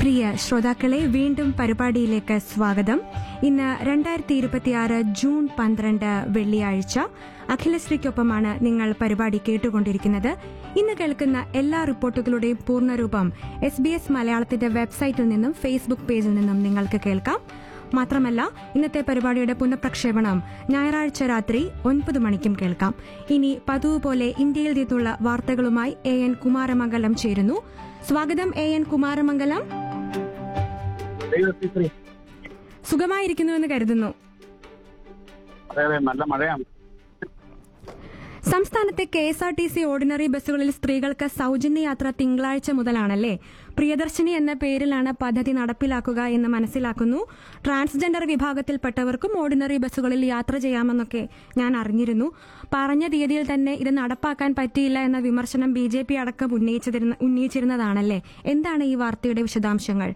പ്രിയ ശ്രോതാക്കളെ വീണ്ടും പരിപാടിയിലേക്ക് സ്വാഗതം ഇന്ന് രണ്ടായിരത്തി ഇരുപത്തിയാറ് ജൂൺ പന്ത്രണ്ട് വെള്ളിയാഴ്ച അഖിലശ്രീക്കൊപ്പമാണ് നിങ്ങൾ പരിപാടി കേട്ടുകൊണ്ടിരിക്കുന്നത് ഇന്ന് കേൾക്കുന്ന എല്ലാ റിപ്പോർട്ടുകളുടെയും പൂർണ്ണരൂപം എസ് ബി എസ് മലയാളത്തിന്റെ വെബ്സൈറ്റിൽ നിന്നും ഫേസ്ബുക്ക് പേജിൽ നിന്നും നിങ്ങൾക്ക് കേൾക്കാം മാത്രമല്ല ഇന്നത്തെ പരിപാടിയുടെ പുനഃപ്രക്ഷേപണം ഞായറാഴ്ച രാത്രി ഒൻപത് മണിക്കും കേൾക്കാം ഇനി പതിവ് പോലെ ഇന്ത്യയിൽ നിന്നുള്ള വാർത്തകളുമായി എ എൻ കുമാരമംഗലം ചേരുന്നു സ്വാഗതം എ എൻ കുമാരമംഗലം ദൈവത്തിശ്രീ സുഖമായിരിക്കുന്നുവെന്ന് കരുതുന്നു അതെ അതെ നല്ല മഴയാണ് സംസ്ഥാനത്തെ K S R T C ordinary ബസ്സുകളിൽ സ്ത്രീകൾക്ക് സൌജന്യ യാത്ര തിങ്കളാഴ്ച മുതലാണല്ലേ പ്രിയദർശിനി എന്ന പേരിലാണ് പദ്ധതി നടപ്പിലാക്കുക എന്ന് മനസ്സിലാക്കുന്നു ട്രാൻസ്ജെൻഡർ വിഭാഗത്തിൽപ്പെട്ടവർക്കും ഓർഡിനറി ബസ്സുകളിൽ യാത്ര ചെയ്യാമെന്നൊക്കെ ഞാൻ അറിഞ്ഞിരുന്നു പറഞ്ഞ തീയതിയിൽ തന്നെ ഇത് നടപ്പാക്കാൻ പറ്റിയില്ല എന്ന വിമർശനം ബി ജെ പി അടക്കം ഉന്നയിച്ചിരുന്ന ഉന്നയിച്ചിരുന്നതാണല്ലേ എന്താണ് ഈ വാർത്തയുടെ വിശദാംശങ്ങൾ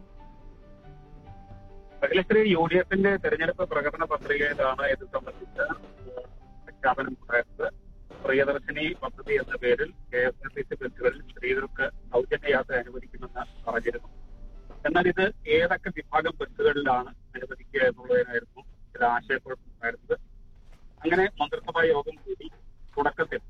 അഖിലശ്രീ യു ഡി എഫിന്റെ തെരഞ്ഞെടുപ്പ് പ്രകടന പത്രികയിലാണ് ഇത് സംബന്ധിച്ച് പ്രഖ്യാപനം ഉണ്ടായത് പ്രിയദർശിനി പദ്ധതി എന്ന പേരിൽ K S R T C ബസ്സുകളിൽ സ്ത്രീകൾക്ക് സൗജന്യ യാത്ര അനുവദിക്കുമെന്ന് പറഞ്ഞിരുന്നു എന്നാൽ ഇത് ഏതൊക്കെ വിഭാഗം ബസ്സുകളിലാണ് അനുവദിക്കുക എന്നുള്ളതിനായിരുന്നു ചില ആശയക്കുഴപ്പമുണ്ടായിരുന്നത് അങ്ങനെ മന്ത്രിസഭാ യോഗം കൂടി തുടക്കത്തിൽ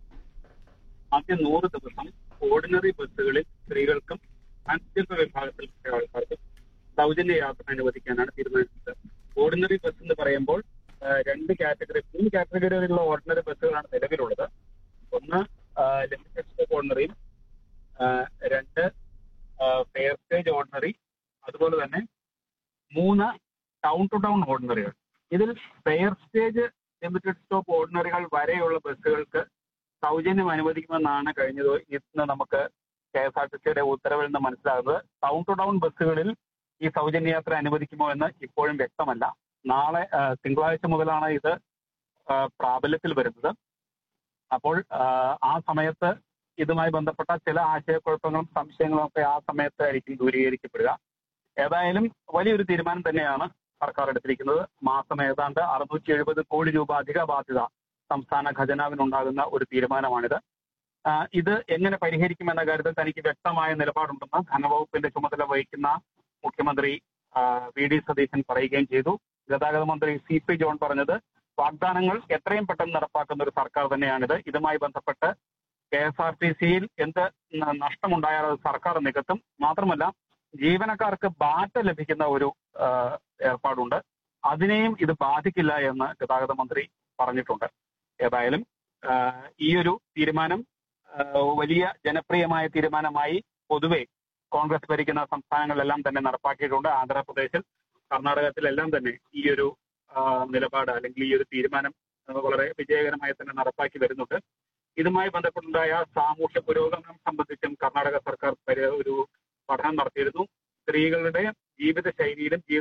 ആദ്യം നൂറ് ദിവസം ഓർഡിനറി ബസ്സുകളിൽ സ്ത്രീകൾക്കും ട്രാൻസ്ജെൻഡർ വിഭാഗത്തിൽപ്പെട്ട ആൾക്കാർക്കും സൗജന്യ യാത്ര അനുവദിക്കാനാണ് തീരുമാനിച്ചത് ഓർഡിനറി ബസ് എന്ന് പറയുമ്പോൾ ആ, രണ്ട് കാറ്റഗറി മൂന്ന് കാറ്റഗറിയിലുള്ള ഓർഡിനറി ബസ്സുകളാണ് നിലവിലുള്ളത് ഒന്ന് ലിമിറ്റഡ് സ്റ്റോപ്പ് ഓർഡിനറിയും ആ, രണ്ട് ഫെയർ സ്റ്റേജ് ഓർഡിനറി അതുപോലെ തന്നെ മൂന്ന് ടൗൺ ടു ടൗൺ ഓർഡിനറികൾ ഇതിൽ ഫെയർ സ്റ്റേജ് ലിമിറ്റഡ് സ്റ്റോപ്പ് ഓർഡിനറികൾ വരെയുള്ള ബസ്സുകൾക്ക് സൗജന്യം അനുവദിക്കുമെന്നാണ് കഴിഞ്ഞ ദിവ- ഇന്ന് നമുക്ക് കെ എസ് ആർ ടി സിയുടെ ഉത്തരവിൽ നിന്ന് മനസ്സിലാകുന്നത് ടൗൺ ടു ടൗൺ ബസ്സുകളിൽ ഈ സൗജന്യ യാത്ര അനുവദിക്കുമോ എന്ന് ഇപ്പോഴും വ്യക്തമല്ല നാളെ ആ, തിങ്കളാഴ്ച മുതലാണ് ഇത് ആ, പ്രാബല്യത്തിൽ വരുന്നത് അപ്പോൾ ആ, ആ സമയത്ത് ഇതുമായി ബന്ധപ്പെട്ട ചില ആശയക്കുഴപ്പങ്ങളും സംശയങ്ങളും ഒക്കെ ആ സമയത്തായിരിക്കും ദൂരീകരിക്കപ്പെടുക ഏതായാലും വലിയൊരു തീരുമാനം തന്നെയാണ് സർക്കാർ എടുത്തിരിക്കുന്നത് മാസം ഏതാണ്ട് അറുന്നൂറ്റി എഴുപത് കോടി രൂപ അധിക ബാധ്യത സംസ്ഥാന ഖജനാവിനുണ്ടാകുന്ന ഒരു തീരുമാനമാണിത് ആ, ഇത് എങ്ങനെ പരിഹരിക്കുമെന്ന കാര്യത്തിൽ തനിക്ക് വ്യക്തമായ നിലപാടുണ്ടെന്ന് ധനവകുപ്പിന്റെ ചുമതല വഹിക്കുന്ന മുഖ്യമന്ത്രി ആ, വി ഡി സതീശൻ പറയുകയും ചെയ്തു ഗതാഗത മന്ത്രി സി പി ജോൺ പറഞ്ഞത് വാഗ്ദാനങ്ങൾ എത്രയും പെട്ടെന്ന് നടപ്പാക്കുന്ന ഒരു സർക്കാർ തന്നെയാണിത് ഇതുമായി ബന്ധപ്പെട്ട് കെ എസ് ആർ ടി സിയിൽ എന്ത് ന- നഷ്ടമുണ്ടായാൽ അത് സർക്കാർ നികത്തും മാത്രമല്ല ജീവനക്കാർക്ക് ബാറ്റ ലഭിക്കുന്ന ഒരു ആ, ഏർപ്പാടുണ്ട് അതിനെയും ഇത് ബാധിക്കില്ല എന്ന് ഗതാഗത മന്ത്രി പറഞ്ഞിട്ടുണ്ട് ഏതായാലും ആ, ഈ ഒരു തീരുമാനം ആ, വലിയ ജനപ്രിയമായ തീരുമാനമായി പൊതുവെ കോൺഗ്രസ് ഭരിക്കുന്ന സംസ്ഥാനങ്ങളിലെല്ലാം തന്നെ നടപ്പാക്കിയിട്ടുണ്ട് ആന്ധ്രാപ്രദേശിൽ കർണാടകത്തിലെല്ലാം തന്നെ ഈ ഒരു ആ, നിലപാട് അല്ലെങ്കിൽ ഈ ഒരു തീരുമാനം ആ, വളരെ വിജയകരമായി തന്നെ നടപ്പാക്കി വരുന്നുണ്ട് ഇതുമായി ബന്ധപ്പെട്ടുണ്ടായ സാമൂഹ്യ പുരോഗമനം സംബന്ധിച്ചും കർണാടക സർക്കാർ പരി- ഒരു പഠനം നടത്തിയിരുന്നു സ്ത്രീകളുടെ ജീവിത ശൈലിയിലും ജീവിത